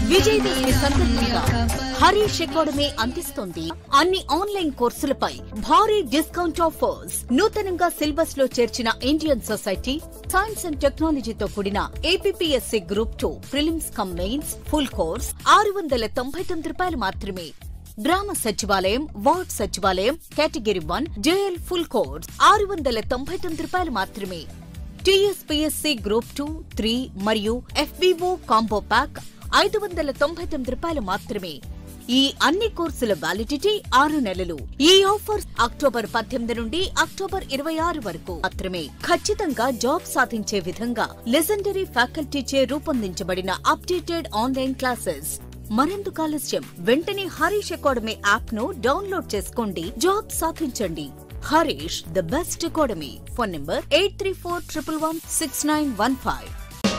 విజయదశమి సందర్భంగా హరీష్ అకాడమీ అందిస్తోంది అన్ని ఆన్లైన్ కోర్సులపై భారీ డిస్కౌంట్ ఆఫర్స్ నూతనంగా సిలబస్ లో చేర్చిన ఇండియన్ సొసైటీ సైన్స్ అండ్ టెక్నాలజీతో కూడిన APSC group two prelims cum mains full course ఆరు వందల తొంభై తొమ్మిది రూపాయలు మాత్రమే గ్రామ సచివాలయం వార్డ్ సచివాలయం category one JL full course ఆరు వందల తొంభై తొమ్మిది రూపాయలు మాత్రమే టీఎస్పీఎస్సీ గ్రూప్ టూ త్రీ మరియు ఎఫ్బీఓ కాంబో ప్యాక్ ఐదు వందల తొంభై తొమ్మిది రూపాయలు మాత్రమే ఈ అన్ని కోర్సుల వ్యాలిడిటీ ఆరు నెలలు ఈ ఆఫర్ అక్టోబర్ పద్దెనిమిది నుండి అక్టోబర్ ఇరవై ఆరు వరకు మాత్రమే ఖచ్చితంగా జాబ్ సాధించే విధంగా లెజెండరీ ఫ్యాకల్టీచే రూపొందించబడిన అప్డేటెడ్ ఆన్లైన్ క్లాసెస్ మరెందుకు ఆలస్యం వెంటనే హరీష్ అకాడమీ యాప్ ను డౌన్లోడ్ చేసుకోండి జాబ్ సాధించండి Harish the best academy phone number eight three four triple one six nine one five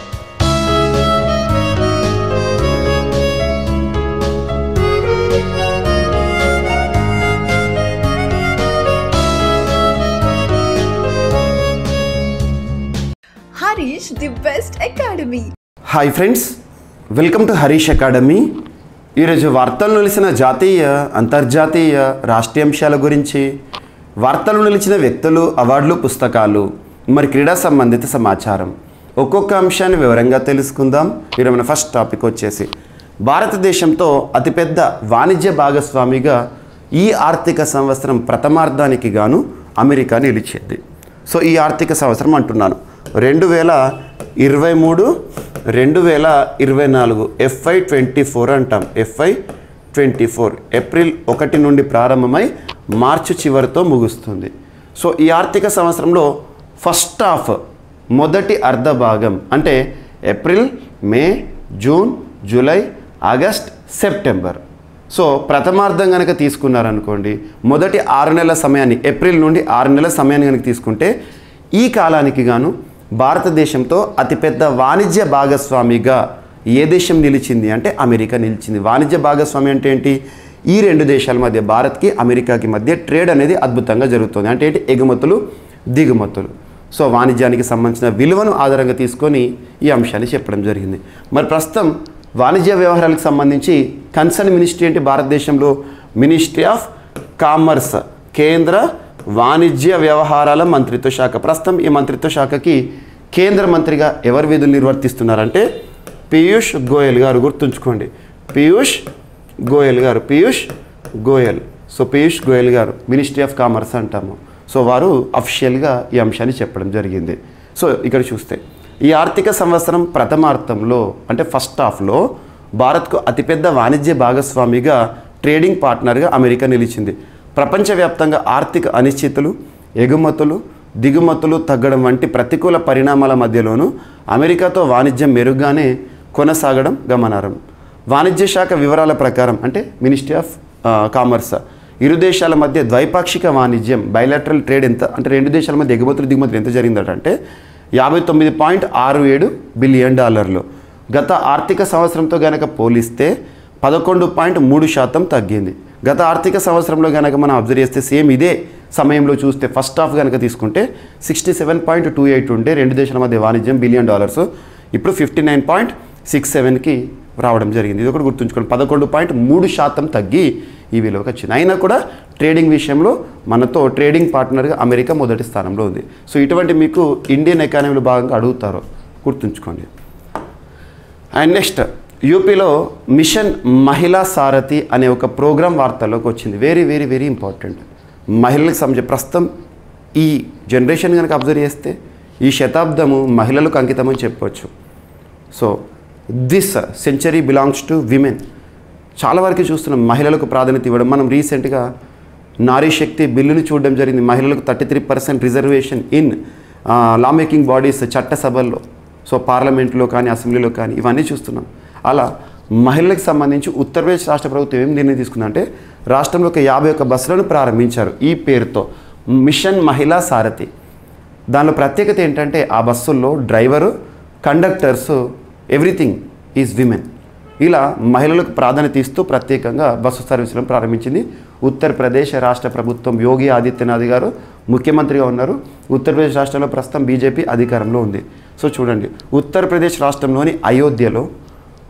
Harish, the best academy. Hi friends welcome to Harish academy ఈరోజు వార్తలు నిలిచిన జాతీయ అంతర్జాతీయ రాష్ట్రీయ అంశాల గురించి వార్తలు నిలిచిన వ్యక్తులు అవార్డులు పుస్తకాలు మరి క్రీడా సంబంధిత సమాచారం ఒక్కొక్క అంశాన్ని వివరంగా తెలుసుకుందాం ఈరోజు మన ఫస్ట్ టాపిక్ వచ్చేసి భారతదేశంతో అతిపెద్ద వాణిజ్య భాగస్వామిగా ఈ ఆర్థిక సంవత్సరం ప్రథమార్థానికి గాను అమెరికా నిలిచింది సో ఈ ఆర్థిక సంవత్సరం అంటున్నాను రెండు వేల ఇరవై మూడు రెండు వేల ఇరవై నాలుగు ఎఫ్ఐ ట్వంటీ ఫోర్ అంటాం ఎఫ్ఐ ట్వంటీ ఫోర్ ఏప్రిల్ ఒకటి నుండి ప్రారంభమై మార్చి చివరితో ముగుస్తుంది సో ఈ ఆర్థిక సంవత్సరంలో ఫస్ట్ హాఫ్ మొదటి అర్ధ భాగం అంటే April May June July August September so ప్రథమార్థం కనుక తీసుకున్నారనుకోండి మొదటి ఆరు నెలల సమయాన్ని ఏప్రిల్ నుండి ఆరు నెలల సమయాన్ని కనుక తీసుకుంటే ఈ కాలానికి గాను భారతదేశంతో అతిపెద్ద వాణిజ్య భాగస్వామిగా ఏ దేశం నిలిచింది అంటే అమెరికా నిలిచింది వాణిజ్య భాగస్వామి అంటే ఏంటి ఈ రెండు దేశాల మధ్య భారత్కి అమెరికాకి మధ్య ట్రేడ్ అనేది అద్భుతంగా జరుగుతుంది అంటే ఏంటి ఎగుమతులు దిగుమతులు సో వాణిజ్యానికి సంబంధించిన విలువను ఆధారంగా తీసుకొని ఈ అంశాన్ని చెప్పడం జరిగింది మరి ప్రస్తుతం వాణిజ్య వ్యవహారాలకు సంబంధించి కన్సర్న్ మినిస్ట్రీ ఏంటి భారతదేశంలో మినిస్ట్రీ ఆఫ్ కామర్స్ కేంద్ర వాణిజ్య వ్యవహారాల మంత్రిత్వ శాఖ ప్రస్తుతం ఈ మంత్రిత్వ శాఖకి కేంద్ర మంత్రిగా ఎవరు విధులు నిర్వర్తిస్తున్నారంటే పీయూష్ గోయల్ గారు గుర్తుంచుకోండి పీయూష్ గోయల్ గారు పీయూష్ గోయల్ సో పీయూష్ గోయల్ గారు మినిస్ట్రీ ఆఫ్ కామర్స్ అంటాము సో వారు అఫిషియల్గా ఈ అంశాన్ని చెప్పడం జరిగింది సో ఇక్కడ చూస్తే ఈ ఆర్థిక సంవత్సరం ప్రథమార్థంలో అంటే ఫస్ట్ హాఫ్లో భారత్కు అతిపెద్ద వాణిజ్య భాగస్వామిగా ట్రేడింగ్ పార్ట్నర్గా అమెరికా నిలిచింది ప్రపంచవ్యాప్తంగా ఆర్థిక అనిశ్చితులు ఎగుమతులు దిగుమతులు తగ్గడం వంటి ప్రతికూల పరిణామాల మధ్యలోనూ అమెరికాతో వాణిజ్యం మెరుగ్గానే కొనసాగడం గమనార్హం వాణిజ్య శాఖ వివరాల ప్రకారం అంటే మినిస్ట్రీ ఆఫ్ కామర్స్ ఇరు దేశాల మధ్య ద్వైపాక్షిక వాణిజ్యం బయలాటరల్ ట్రేడ్ ఎంత అంటే రెండు దేశాల మధ్య ఎగుమతులు దిగుమతులు ఎంత జరిగిందట అంటే యాభై తొమ్మిది పాయింట్ ఆరు ఏడు బిలియన్ డాలర్లు గత ఆర్థిక సంవత్సరంతో గనక పోలిస్తే పదకొండు పాయింట్ మూడు శాతం తగ్గింది గత ఆర్థిక సంవత్సరంలో కనుక మనం అబ్జర్వ్ చేస్తే సేమ్ ఇదే సమయంలో చూస్తే ఫస్ట్ హాఫ్ కనుక తీసుకుంటే sixty seven point two eight ఉంటే రెండు దేశాల మధ్య వాణిజ్యం బిలియన్ డాలర్స్ ఇప్పుడు ఫిఫ్టీ నైన్ పాయింట్ సిక్స్ సెవెన్కి రావడం జరిగింది ఇది ఒకటి గుర్తుంచుకోండి పదకొండు పాయింట్ మూడు శాతం తగ్గి ఈ విలువకి వచ్చింది అయినా కూడా ట్రేడింగ్ విషయంలో మనతో ట్రేడింగ్ పార్ట్నర్గా అమెరికా మొదటి స్థానంలో ఉంది సో ఇటువంటి మీకు ఇండియన్ ఎకానమీలో భాగంగా అడుగుతారు గుర్తుంచుకోండి అండ్ నెక్స్ట్ యూపీలో మిషన్ మహిళా సారథి అనే ఒక ప్రోగ్రాం వార్తల్లోకి వచ్చింది వెరీ వెరీ వెరీ ఇంపార్టెంట్ మహిళలకు సంబంధించి ప్రస్తుతం ఈ జనరేషన్ కనుక అబ్జర్వ్ చేస్తే ఈ శతాబ్దము మహిళలకు అంకితమని చెప్పవచ్చు so this century belongs to women చాలా వరకు చూస్తున్నాం మహిళలకు ప్రాధాన్యత ఇవ్వడం మనం రీసెంట్గా నారీ శక్తి బిల్లుని చూడడం జరిగింది మహిళలకు thirty three percent reservation in law making bodies చట్టసభల్లో సో పార్లమెంట్లో కానీ అసెంబ్లీలో కానీ ఇవన్నీ చూస్తున్నాం అలా మహిళలకు సంబంధించి ఉత్తరప్రదేశ్ రాష్ట్ర ప్రభుత్వం ఏం నిర్ణయం తీసుకుందంటే రాష్ట్రంలో ఒక యాభై ఒక్క బస్సులను ప్రారంభించారు ఈ పేరుతో మిషన్ మహిళా సారథి దానిలో ప్రత్యేకత ఏంటంటే ఆ బస్సుల్లో driver conductors everything is women ఇలా మహిళలకు ప్రాధాన్యత ఇస్తూ ప్రత్యేకంగా బస్సు సర్వీసులను ప్రారంభించింది ఉత్తరప్రదేశ్ రాష్ట్ర ప్రభుత్వం యోగి ఆదిత్యనాథ్ గారు ముఖ్యమంత్రిగా ఉన్నారు ఉత్తరప్రదేశ్ రాష్ట్రంలో ప్రస్తుతం బీజేపీ అధికారంలో ఉంది సో చూడండి ఉత్తరప్రదేశ్ రాష్ట్రంలోని అయోధ్యలో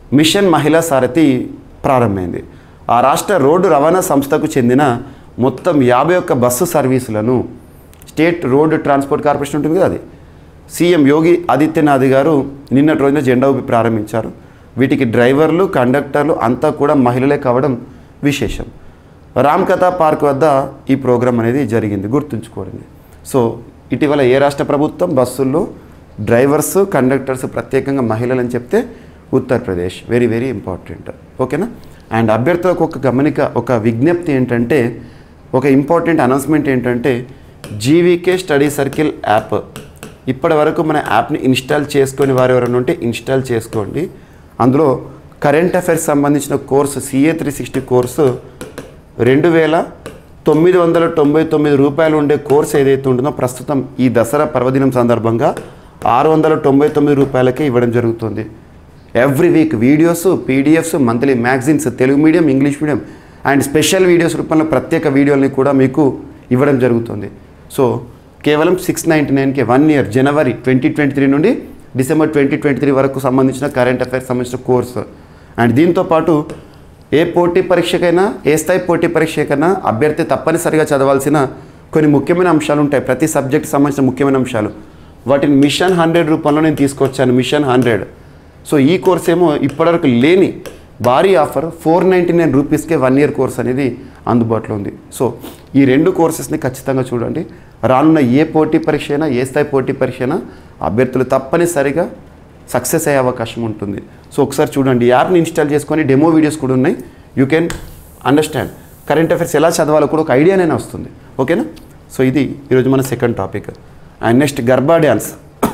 మిషన్ మహిళా సారథి ప్రారంభమైంది ఆ రాష్ట్ర రోడ్డు రవాణా సంస్థకు చెందిన మొత్తం యాభై ఒక్క బస్సు సర్వీసులను స్టేట్ రోడ్డు ట్రాన్స్పోర్ట్ కార్పొరేషన్ ఉంటుంది కదా అది సీఎం యోగి ఆదిత్యనాథ్ గారు నిన్నటి రోజున జెండా ఊపి ప్రారంభించారు వీటికి డ్రైవర్లు కండక్టర్లు అంతా కూడా మహిళలే కావడం విశేషం రామ్కథా పార్క్ వద్ద ఈ ప్రోగ్రాం అనేది జరిగింది గుర్తుంచుకోండి సో ఇటీవల ఏ రాష్ట్ర ప్రభుత్వం బస్సుల్లో డ్రైవర్స్ కండక్టర్స్ ప్రత్యేకంగా మహిళలు అని చెప్తే ఉత్తరప్రదేశ్ వెరీ వెరీ ఇంపార్టెంట్ ఓకేనా అండ్ అభ్యర్థులకు ఒక గమనిక ఒక విజ్ఞప్తి ఏంటంటే ఒక ఇంపార్టెంట్ అనౌన్స్మెంట్ ఏంటంటే జీవీకే స్టడీ సర్కిల్ యాప్ ఇప్పటి వరకు మన యాప్ని ఇన్స్టాల్ చేసుకొని వారు ఎవరైనా ఉంటే ఇన్స్టాల్ చేసుకోండి అందులో కరెంట్ అఫైర్స్ సంబంధించిన course CA three sixty course రెండు వేల తొమ్మిది వందల తొంభై తొమ్మిది రూపాయలు ఉండే కోర్స్ ఏదైతే ఉంటుందో ప్రస్తుతం ఈ దసరా పర్వదినం సందర్భంగా ఆరు వందల తొంభై తొమ్మిది రూపాయలకే ఇవ్వడం జరుగుతుంది every week videos PDFs monthly magazines Telugu medium English medium and special videos రూపంలో ప్రత్యేక వీడియోల్ని కూడా మీకు ఇవ్వడం జరుగుతుంది సో కేవలం సిక్స్ నైంటీ నైన్కి one year January twenty twenty three నుండి డిసెంబర్ ట్వంటీ ట్వంటీ త్రీ వరకు సంబంధించిన కరెంట్ అఫైర్స్ సంబంధించిన కోర్సు అండ్ దీంతోపాటు ఏ పోటీ పరీక్షకైనా ఏ స్థాయి పోటీ పరీక్షకైనా అభ్యర్థి తప్పనిసరిగా చదవాల్సిన కొన్ని ముఖ్యమైన అంశాలు ఉంటాయి ప్రతి సబ్జెక్ట్ సంబంధించిన ముఖ్యమైన అంశాలు వాటిని మిషన్ హండ్రెడ్ రూపంలో నేను తీసుకొచ్చాను మిషన్ హండ్రెడ్ సో ఈ కోర్స్ ఏమో ఇప్పటివరకు లేని భారీ ఆఫర్ ఫోర్ నైంటీ నైన్ రూపీస్కే వన్ ఇయర్ కోర్స్ అనేది అందుబాటులో ఉంది సో ఈ రెండు కోర్సెస్ని ఖచ్చితంగా చూడండి రానున్న ఏ పోటీ పరీక్ష అయినా ఏ స్థాయి పోటీ పరీక్ష అయినా అభ్యర్థులు తప్పనిసరిగా సక్సెస్ అయ్యే అవకాశం ఉంటుంది సో ఒకసారి చూడండి ఈ యాప్ని ఇన్స్టాల్ చేసుకొని డెమో వీడియోస్ కూడా ఉన్నాయి you can understand current affairs ఎలా చదవాలో కూడా ఒక ఐడియానైనా వస్తుంది ఓకేనా సో ఇది ఈరోజు మన second topic and next Garba dance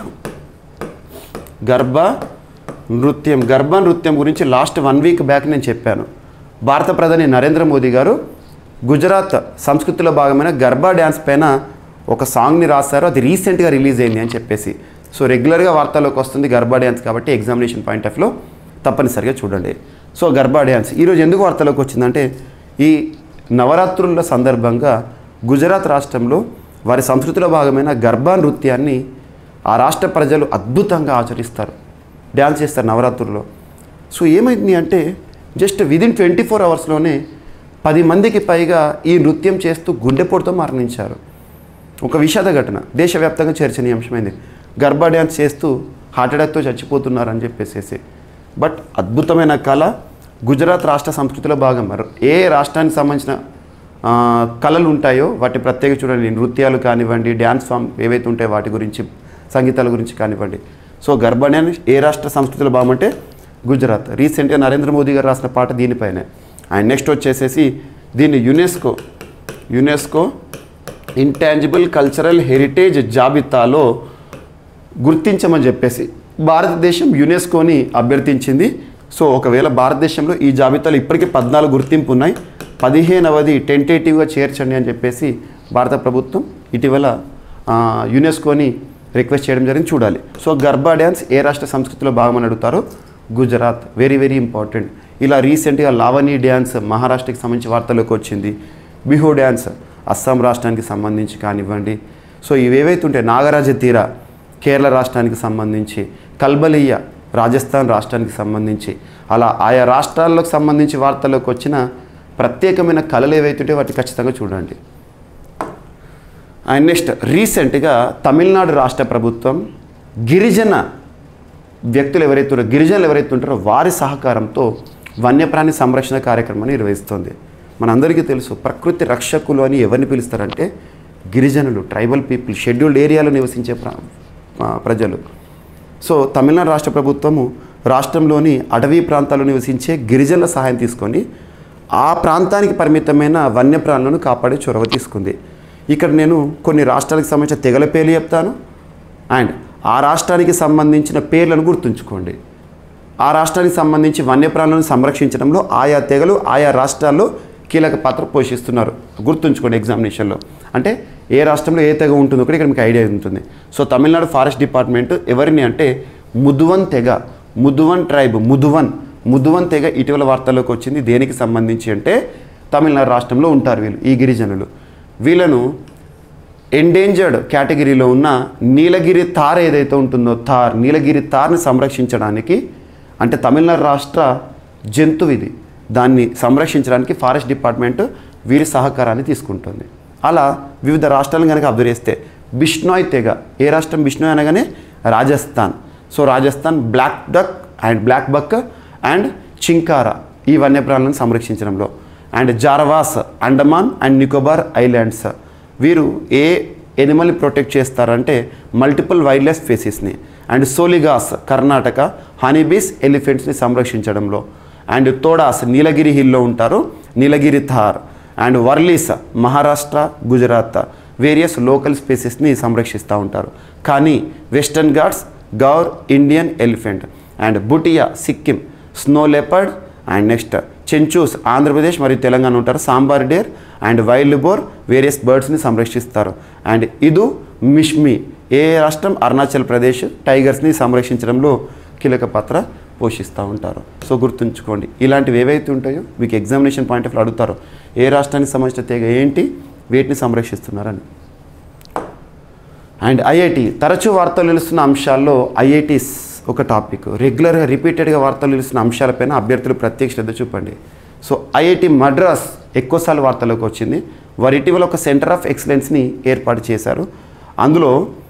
Garba నృత్యం గర్భ నృత్యం గురించి లాస్ట్ వన్ వీక్ బ్యాక్ నేను చెప్పాను భారత ప్రధాని నరేంద్ర మోదీ గారు గుజరాత్ సంస్కృతిలో భాగమైన గర్భా డ్యాన్స్ పైన ఒక సాంగ్ని రాశారు అది రీసెంట్గా రిలీజ్ అయింది అని చెప్పేసి సో రెగ్యులర్గా వార్తల్లోకి వస్తుంది గర్భా డ్యాన్స్ కాబట్టి ఎగ్జామినేషన్ పాయింట్ ఆఫ్లో తప్పనిసరిగా చూడండి సో గర్భా డ్యాన్స్ ఈరోజు ఎందుకు వార్తలోకి వచ్చిందంటే ఈ నవరాత్రుల సందర్భంగా గుజరాత్ రాష్ట్రంలో వారి సంస్కృతిలో భాగమైన గర్భా నృత్యాన్ని ఆ రాష్ట్ర ప్రజలు అద్భుతంగా ఆచరిస్తారు డ్యాన్స్ చేస్తారు నవరాత్రుల్లో సో ఏమైంది అంటే జస్ట్ విదిన్ ట్వంటీ ఫోర్ అవర్స్లోనే పది మందికి పైగా ఈ నృత్యం చేస్తూ గుండెపోటుతో మరణించారు ఒక విషాద ఘటన దేశవ్యాప్తంగా చర్చనీయాంశమైంది గర్భా డ్యాన్స్ చేస్తూ హార్ట్ అటాక్తో చచ్చిపోతున్నారని చెప్పేసేసి బట్ అద్భుతమైన కళ గుజరాత్ రాష్ట్ర సంస్కృతిలో భాగం మరి ఏ రాష్ట్రానికి సంబంధించిన ఆ, కళలు ఉంటాయో వాటి ప్రత్యేక చూడండి నృత్యాలు కానివ్వండి డ్యాన్స్ ఫామ్ ఏవైతే ఉంటాయో వాటి గురించి సంగీతాల గురించి కానివ్వండి సో గర్భా డ్యాన్స్ ఏ రాష్ట్ర సంస్కృతిలో భాగం అంటే గుజరాత్ రీసెంట్గా నరేంద్ర మోదీ గారు రాసిన పాట దీనిపైనే అండ్ నెక్స్ట్ వచ్చేసేసి దీన్ని UNESCO UNESCO intangible cultural heritage జాబితాలో గుర్తించమని చెప్పేసి భారతదేశం యునెస్కోని అభ్యర్థించింది సో ఒకవేళ భారతదేశంలో ఈ జాబితాలో ఇప్పటికీ పద్నాలుగు గుర్తింపు ఉన్నాయి పదిహేనవది టెంటేటివ్గా చేర్చండి అని చెప్పేసి భారత ప్రభుత్వం ఇటీవల ఆ, యునెస్కోని రిక్వెస్ట్ చేయడం జరిగింది చూడాలి సో గర్భా డ్యాన్స్ ఏ రాష్ట్ర సంస్కృతిలో భాగమని అడుగుతారో గుజరాత్ వెరీ వెరీ ఇంపార్టెంట్ ఇలా రీసెంట్గా లావణి డ్యాన్స్ మహారాష్ట్రకి సంబంధించి వార్తలోకి వచ్చింది బిహు డ్యాన్స్ అస్సాం రాష్ట్రానికి సంబంధించి కానివ్వండి సో ఇవేవైతే ఉంటాయి నాగరాజ తీర కేరళ రాష్ట్రానికి సంబంధించి కల్బలియ రాజస్థాన్ రాష్ట్రానికి సంబంధించి అలా ఆయా రాష్ట్రాలకు సంబంధించి వార్తల్లోకి వచ్చిన ప్రత్యేకమైన కళలు ఏవైతే ఉంటాయో వాటి ఖచ్చితంగా చూడండి అండ్ నెక్స్ట్ రీసెంట్గా తమిళనాడు రాష్ట్ర ప్రభుత్వం గిరిజన వ్యక్తులు ఎవరైతే ఉంటారో గిరిజనులు ఎవరైతే ఉంటారో వారి సహకారంతో వన్యప్రాణి సంరక్షణ కార్యక్రమాన్ని నిర్వహిస్తుంది మనందరికీ తెలుసు ప్రకృతి రక్షకులు అని ఎవరిని పిలుస్తారంటే గిరిజనులు ట్రైబల్ పీపుల్ షెడ్యూల్డ్ ఏరియాలో నివసించే ప్ర ఆ, ప్రజలు సో తమిళనాడు రాష్ట్ర ప్రభుత్వము రాష్ట్రంలోని అటవీ ప్రాంతాల్లో నివసించే గిరిజనుల సహాయం తీసుకొని ఆ ప్రాంతానికి పరిమితమైన వన్యప్రాణులను కాపాడే చొరవ తీసుకుంది ఇక్కడ నేను కొన్ని రాష్ట్రాలకు సంబంధించిన తెగల పేర్లు చెప్తాను అండ్ ఆ రాష్ట్రానికి సంబంధించిన పేర్లను గుర్తుంచుకోండి ఆ రాష్ట్రానికి సంబంధించి వన్యప్రాణులను సంరక్షించడంలో ఆయా తెగలు ఆయా రాష్ట్రాల్లో కీలక పాత్ర పోషిస్తున్నారు గుర్తుంచుకోండి ఎగ్జామినేషన్లో అంటే ఏ రాష్ట్రంలో ఏ తెగ ఉంటుందో కూడా ఇక్కడ మీకు ఐడియా ఉంటుంది సో తమిళనాడు ఫారెస్ట్ డిపార్ట్మెంట్ ఎవరిని అంటే ముదువన్ తెగ ముదువన్ ట్రైబ్ ముదువన్ ముదువన్ తెగ ఇటీవల వార్తల్లోకి వచ్చింది దేనికి సంబంధించి అంటే తమిళనాడు రాష్ట్రంలో ఉంటారు వీళ్ళు ఈ గిరిజనులు వీళ్ళను ఎండేంజర్డ్ కేటగిరీలో ఉన్న నీలగిరి తార్ ఏదైతే ఉంటుందో తార్ నీలగిరి తార్ని సంరక్షించడానికి అంటే తమిళనాడు రాష్ట్ర జంతువు ఇది దాన్ని సంరక్షించడానికి ఫారెస్ట్ డిపార్ట్మెంట్ వీరి సహకారాన్ని తీసుకుంటుంది అలా వివిధ రాష్ట్రాలను కనుక అబ్జర్వ్ చేస్తే బిష్నోయ్ తెగ ఏ రాష్ట్రం బిష్నోయ్ అనగానే Rajasthan so Rajasthan black duck and black buck and chinkara ఈ వన్యప్రాణులను సంరక్షించడంలో and Jarawas Andaman and Nicobar islands వీరు ఏ ఎనిమల్ని ప్రొటెక్ట్ చేస్తారంటే మల్టిపుల్ వైల్డ్ లైఫ్ స్పీసీస్ని అండ్ సోలిగాస్ కర్ణాటక హనీబీస్ ఎలిఫెంట్స్ని సంరక్షించడంలో అండ్ తోడాస్ నీలగిరి హిల్లో ఉంటారు Nilgiri tahr and Warlis Maharashtra Gujarat various local స్పీసీస్ని సంరక్షిస్తూ ఉంటారు కానీ western Ghats gaur Indian elephant and Bhutia Sikkim snow leopard and next Chenchus Andhra Pradesh మరియు తెలంగాణ ఉంటారు sambar deer and wild boar various బర్డ్స్ని సంరక్షిస్తారు అండ్ ఇదు మిష్మి ఏ రాష్ట్రం అరుణాచల్ ప్రదేశ్ టైగర్స్ని సంరక్షించడంలో కీలక పాత్ర పోషిస్తూ ఉంటారు సో గుర్తుంచుకోండి ఇలాంటివి ఏవైతే ఉంటాయో మీకు ఎగ్జామినేషన్ పాయింట్ ఆఫ్ అడుగుతారో ఏ రాష్ట్రానికి సంబంధించిన తెగ ఏంటి వేటిని సంరక్షిస్తున్నారని అండ్ ఐఐటి తరచూ వార్తలు నిలుస్తున్న అంశాల్లో ఐఐటీస్ ఒక టాపిక్ రెగ్యులర్గా రిపీటెడ్గా వార్తలు నిలుస్తున్న అంశాలపైన అభ్యర్థులు ప్రత్యేక శ్రద్ధ చూపండి సో ఐఐటి మద్రాస్ ఎక్కువసార్లు వార్తల్లోకి వచ్చింది వారు ఇటీవల ఒక సెంటర్ ఆఫ్ ఎక్సలెన్స్ని ఏర్పాటు చేశారు అందులో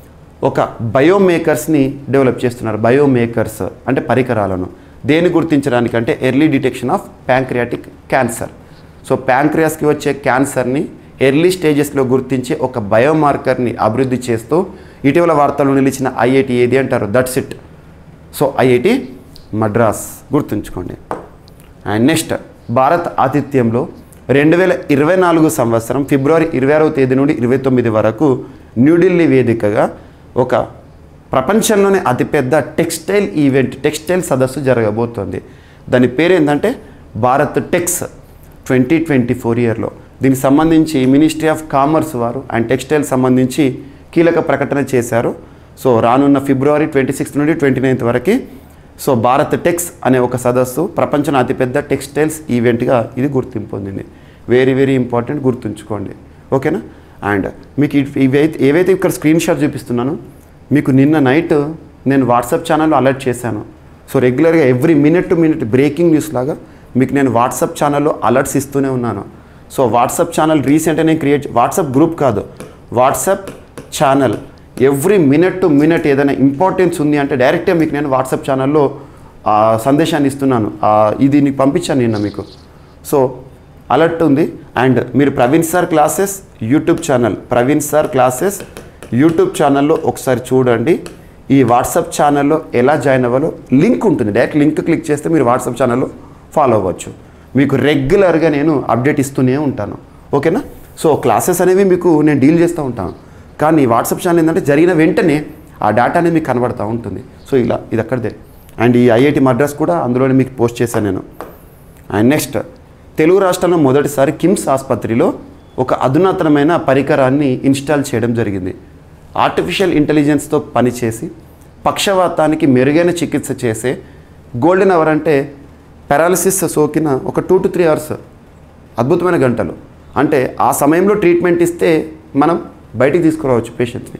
ఒక బయోమేకర్స్ని డెవలప్ చేస్తున్నారు బయోమేకర్స్ అంటే పరికరాలను దేని గుర్తించడానికి అంటే early detection of pancreatic cancer so ప్యాంక్రియాస్కి వచ్చే క్యాన్సర్ని ఎర్లీ స్టేజెస్లో గుర్తించే ఒక బయోమార్కర్ని అభివృద్ధి చేస్తూ ఇటీవల వార్తలు నిలిచిన ఐఐటి ఏది అంటారు that's it so IIT Madras గుర్తుంచుకోండి అండ్ నెక్స్ట్ భారత్ ఆతిథ్యంలో రెండు వేల ఇరవై నాలుగు సంవత్సరం ఫిబ్రవరి ఇరవై ఆరవ తేదీ నుండి ఇరవై తొమ్మిది వరకు న్యూఢిల్లీ వేదికగా ఒక ప్రపంచంలోనే అతిపెద్ద టెక్స్టైల్ ఈవెంట్ టెక్స్టైల్ సదస్సు జరగబోతోంది దాని పేరు ఏంటంటే Bharat Tex twenty twenty four ఇయర్లో దీనికి సంబంధించి మినిస్ట్రీ ఆఫ్ కామర్స్ వారు అండ్ టెక్స్టైల్ సంబంధించి కీలక ప్రకటన చేశారు సో రానున్న ఫిబ్రవరి ట్వంటీ సిక్స్త్ నుండి ట్వంటీ నైన్త్ వరకు సో భారత్ టెక్స్ అనే ఒక సదస్సు ప్రపంచంలో అతిపెద్ద టెక్స్టైల్స్ ఈవెంట్గా ఇది గుర్తింపు పొందింది వెరీ వెరీ ఇంపార్టెంట్ గుర్తుంచుకోండి ఓకేనా అండ్ మీకు ఇవి- ఇవైతే ఏవైతే ఇక్కడ స్క్రీన్ షాట్ చూపిస్తున్నానో మీకు నిన్న నైట్ నేను వాట్సాప్ ఛానల్లో అలర్ట్ చేశాను సో రెగ్యులర్గా every minute to minute breaking news లాగా మీకు నేను వాట్సాప్ ఛానల్లో అలర్ట్స్ ఇస్తూనే ఉన్నాను సో వాట్సాప్ ఛానల్ రీసెంట్గా నేను క్రియేట్ వాట్సాప్ గ్రూప్ కాదు WhatsApp channel every minute to minute ఏదైనా ఇంపార్టెన్స్ ఉంది అంటే డైరెక్ట్గా మీకు నేను వాట్సాప్ ఛానల్లో ఆ సందేశాన్ని ఇస్తున్నాను ఆ, ఇది నీకు పంపించాను నిన్న మీకు సో అలర్ట్ ఉంది అండ్ మీరు Praveen sir classes YouTube channel Praveen sir classes YouTube ఛానల్లో ఒకసారి చూడండి ఈ వాట్సాప్ ఛానల్లో ఎలా జాయిన్ అవ్వాలో లింక్ ఉంటుంది డైరెక్ట్ లింక్ క్లిక్ చేస్తే మీరు వాట్సాప్ ఛానల్లో ఫాలో అవ్వచ్చు మీకు రెగ్యులర్గా నేను అప్డేట్ ఇస్తూనే ఉంటాను ఓకేనా సో క్లాసెస్ అనేవి మీకు నేను డీల్ చేస్తూ ఉంటాను కానీ వాట్సాప్ ఛానల్ ఏంటంటే జరిగిన వెంటనే ఆ డేటా అనేది మీకు కనబడుతూ ఉంటుంది సో ఇలా ఇది అక్కడిదే అండ్ ఈ ఐఐటి మద్రాస్ కూడా అందులోనే మీకు పోస్ట్ చేశాను నేను అండ్ నెక్స్ట్ తెలుగు రాష్ట్రంలో మొదటిసారి కిమ్స్ ఆసుపత్రిలో ఒక అధునాతనమైన పరికరాన్ని ఇన్స్టాల్ చేయడం జరిగింది ఆర్టిఫిషియల్ ఇంటెలిజెన్స్తో పనిచేసి పక్షవాతానికి మెరుగైన చికిత్స చేసే గోల్డెన్ అవర్ అంటే పారాలసిస్ సోకిన ఒక టూ టు త్రీ అవర్స్ అద్భుతమైన గంటలు అంటే ఆ సమయంలో ట్రీట్మెంట్ ఇస్తే మనం బయటికి తీసుకురావచ్చు పేషెంట్ని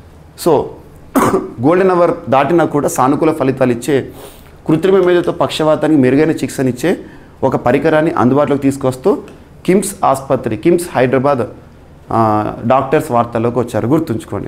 సో గోల్డెన్ అవర్ దాటినా కూడా సానుకూల ఫలితాలు ఇచ్చే కృత్రిమ మేధతో పక్షవాతానికి మెరుగైన చికిత్సనిచ్చే ఒక పరికరాన్ని అందుబాటులోకి తీసుకొస్తూ కిమ్స్ ఆసుపత్రి కిమ్స్ హైదరాబాద్ ఆ, డాక్టర్స్ వార్తల్లోకి వచ్చారు గుర్తుంచుకోండి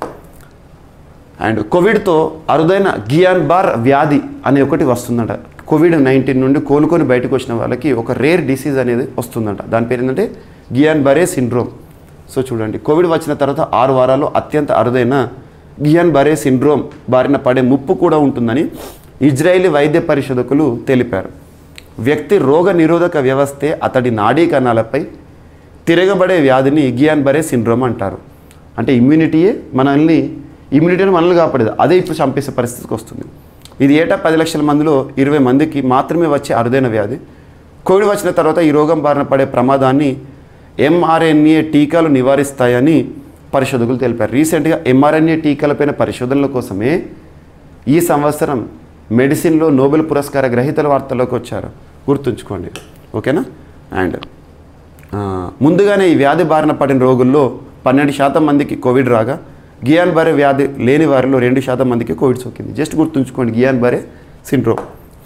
అండ్ కోవిడ్తో అరుదైన గియాన్ బార్ వ్యాధి అనే ఒకటి వస్తుందంట కోవిడ్ నైన్టీన్ నుండి కోలుకొని బయటకు వచ్చిన వాళ్ళకి ఒక రేర్ డిసీజ్ అనేది వస్తుందంట దాని పేరు ఏంటంటే గియాన్ బరే సిండ్రోమ్ సో చూడండి కోవిడ్ వచ్చిన తర్వాత ఆరు వారాల్లో అత్యంత అరుదైన గియాన్ బరే సిండ్రోమ్ బారిన పడే ముప్పు కూడా ఉంటుందని ఇజ్రాయేలీ వైద్య పరిశోధకులు తెలిపారు వ్యక్తి రోగ నిరోధక వ్యవస్థే అతడి నాడీ కణాలపై తిరగబడే వ్యాధిని గియాన్ బరే సిండ్రోమ్ అంటారు అంటే ఇమ్యూనిటీయే మనల్ని ఇమ్యూనిటీని మనల్ని కాపాడేది అదే ఇప్పుడు చంపేసే పరిస్థితికి వస్తుంది ఇది ఏటా పది లక్షల మందిలో ఇరవై మందికి మాత్రమే వచ్చే అరుదైన వ్యాధి కోవిడ్ వచ్చిన తర్వాత ఈ రోగం బారిన పడే ప్రమాదాన్ని ఎంఆర్ఎన్ఏ టీకాలు నివారిస్తాయని పరిశోధకులు తెలిపారు రీసెంట్గా ఎంఆర్ఎన్ఏ టీకాలపైన పరిశోధనల కోసమే ఈ సంవత్సరం మెడిసిన్లో నోబెల్ పురస్కార గ్రహీతల వార్తల్లోకి వచ్చారు గుర్తుంచుకోండి ఓకేనా అండ్ ఆ, ముందుగానే ఈ వ్యాధి బారిన పడిన రోగుల్లో పన్నెండు శాతం మందికి కోవిడ్ రాగా గియాన్ బరే వ్యాధి లేని వారిలో రెండు శాతం మందికి కోవిడ్ సోకింది జస్ట్ గుర్తుంచుకోండి Guillain Barre syndrome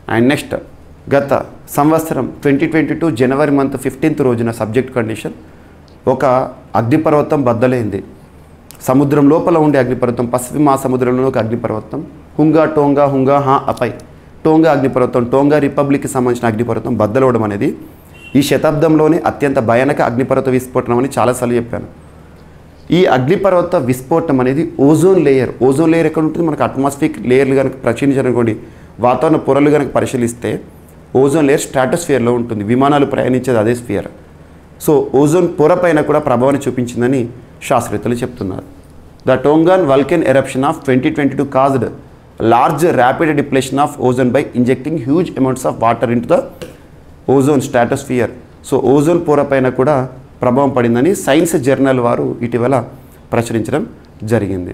and next గత సంవత్సరం twenty twenty two January month fifteenth రోజున సబ్జెక్ట్ కండిషన్ ఒక అగ్నిపర్వతం బద్దలైంది సముద్రం లోపల ఉండే అగ్నిపర్వతం పసిఫిక్ మహాసముద్రంలో ఒక అగ్నిపర్వతం హుంగా టోంగా హుంగా హా అపై టోంగా అగ్నిపర్వతం టోంగా రిపబ్లిక్కి సంబంధించిన అగ్నిపర్వతం బద్దలవడం అనేది ఈ శతాబ్దంలోనే అత్యంత భయానక అగ్నిపర్వత విస్ఫోటనం అని చాలాసార్లు చెప్పాను ఈ అగ్నిపర్వత విస్ఫోటనం అనేది ఓజోన్ లేయర్ ఓజోన్ లేయర్ ఎక్కడ ఉంటుంది మనకు అట్మాస్ఫిక్ లేయర్లు కనుక పరిశీలించాలనుకోండి వాతావరణ పొరలు కనుక పరిశీలిస్తే ఓజోన్ లేయర్ స్ట్రాటోస్ఫియర్లో ఉంటుంది విమానాలు ప్రయాణించేది అదే స్ఫియర్ సో ఓజోన్ పొర పైన కూడా ప్రభావాన్ని చూపించిందని శాస్త్రవేత్తలు చెప్తున్నారు the Tongan volcano eruption of twenty twenty two caused large rapid depletion of ozone by injecting huge amounts of water in the ozone stratosphere so ozone పొర పైన కూడా ప్రభావం పడిందని సైన్స్ జర్నల్ వారు ఇటీవల ప్రచురించడం జరిగింది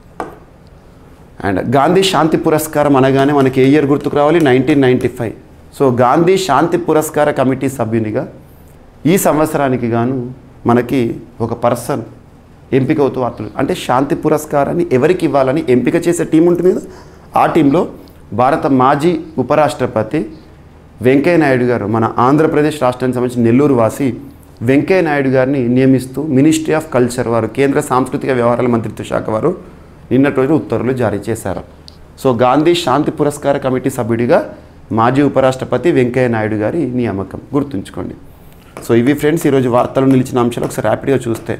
అండ్ గాంధీ శాంతి పురస్కారం అనగానే మనకి ఏ ఇయర్ గుర్తుకు రావాలి nineteen ninety five so Gandhi శాంతి పురస్కార కమిటీ సభ్యునిగా ఈ సంవత్సరానికి గాను మనకి ఒక పర్సన్ ఎంపిక అవుతూ వార్తలు అంటే శాంతి పురస్కారాన్ని ఎవరికి ఇవ్వాలని ఎంపిక చేసే టీం ఉంటుంది కదా ఆ టీంలో భారత మాజీ ఉపరాష్ట్రపతి వెంకయ్య నాయుడు గారు మన ఆంధ్రప్రదేశ్ రాష్ట్రానికి సంబంధించిన నెల్లూరు వాసి వెంకయ్య నాయుడు గారిని నియమిస్తూ మినిస్ట్రీ ఆఫ్ కల్చర్ వారు కేంద్ర సాంస్కృతిక వ్యవహారాల మంత్రిత్వ శాఖ వారు నిన్నటి రోజు ఉత్తర్వులు జారీ చేశారు సో గాంధీ శాంతి పురస్కార కమిటీ సభ్యుడిగా మాజీ ఉపరాష్ట్రపతి వెంకయ్య నాయుడు గారి నియామకం గుర్తుంచుకోండి సో ఇవి ఫ్రెండ్స్ ఈరోజు వార్తలు నిలిచిన అంశాలు ఒకసారి ర్యాపిడ్గా చూస్తే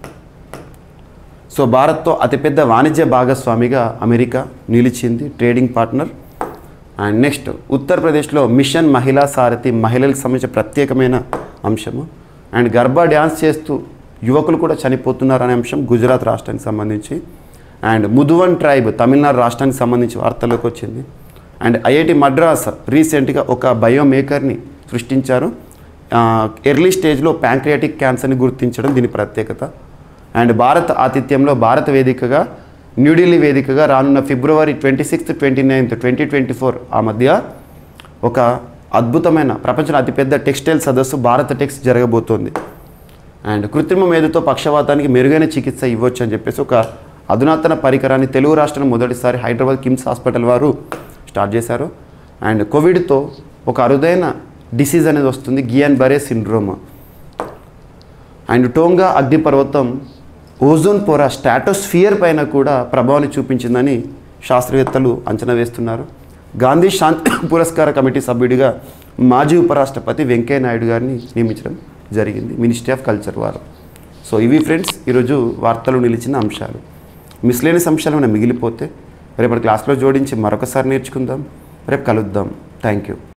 సో భారత్తో అతిపెద్ద వాణిజ్య భాగస్వామిగా అమెరికా నిలిచింది ట్రేడింగ్ పార్ట్నర్ అండ్ నెక్స్ట్ ఉత్తరప్రదేశ్లో మిషన్ మహిళా సారథి మహిళలకు సంబంధించిన ప్రత్యేకమైన అంశము అండ్ గర్భా డ్యాన్స్ చేస్తూ యువకులు కూడా చనిపోతున్నారు అనే అంశం గుజరాత్ రాష్ట్రానికి సంబంధించి అండ్ ముదువన్ ట్రైబ్ తమిళనాడు రాష్ట్రానికి సంబంధించి వార్తల్లోకి వచ్చింది అండ్ ఐఐటి మద్రాస్ రీసెంట్గా ఒక బయోమేకర్ని సృష్టించారు ఎర్లీ స్టేజ్లో ప్యాంక్రియాటిక్ క్యాన్సర్ని గుర్తించడం దీని ప్రత్యేకత అండ్ భారత్ ఆతిథ్యంలో భారత వేదికగా న్యూఢిల్లీ వేదికగా రానున్న February twenty sixth twenty ninth twenty twenty four ఆ మధ్య ఒక అద్భుతమైన ప్రపంచంలో అతిపెద్ద టెక్స్టైల్ సదస్సు భారత టెక్స్ జరగబోతోంది అండ్ కృత్రిమ మేధతో పక్షవాతానికి మెరుగైన చికిత్స ఇవ్వచ్చు అని చెప్పేసి ఒక అధునాతన పరికరాన్ని తెలుగు రాష్ట్రం మొదటిసారి హైదరాబాద్ కిమ్స్ హాస్పిటల్ వారు స్టార్ట్ చేశారు అండ్ కోవిడ్తో ఒక అరుదైన డిసీజ్ అనేది వస్తుంది Guillain Barre syndrome and Tonga అగ్నిపర్వతం ఓజోన్ పొర స్టాటోస్ఫియర్ పైన కూడా ప్రభావాన్ని చూపించిందని శాస్త్రవేత్తలు అంచనా వేస్తున్నారు గాంధీ శాంతి పురస్కార కమిటీ సభ్యుడిగా మాజీ ఉపరాష్ట్రపతి వెంకయ్య నాయుడు గారిని నియమించడం జరిగింది మినిస్ట్రీ ఆఫ్ కల్చర్ వారు సో ఇవి ఫ్రెండ్స్ ఈరోజు వార్తలు నిలిచిన అంశాలు మిస్లేని అంశాలు ఏమైనా మిగిలిపోతే రేపటి క్లాస్లో జోడించి మరొకసారి నేర్చుకుందాం రేపు కలుద్దాం థ్యాంక్ యూ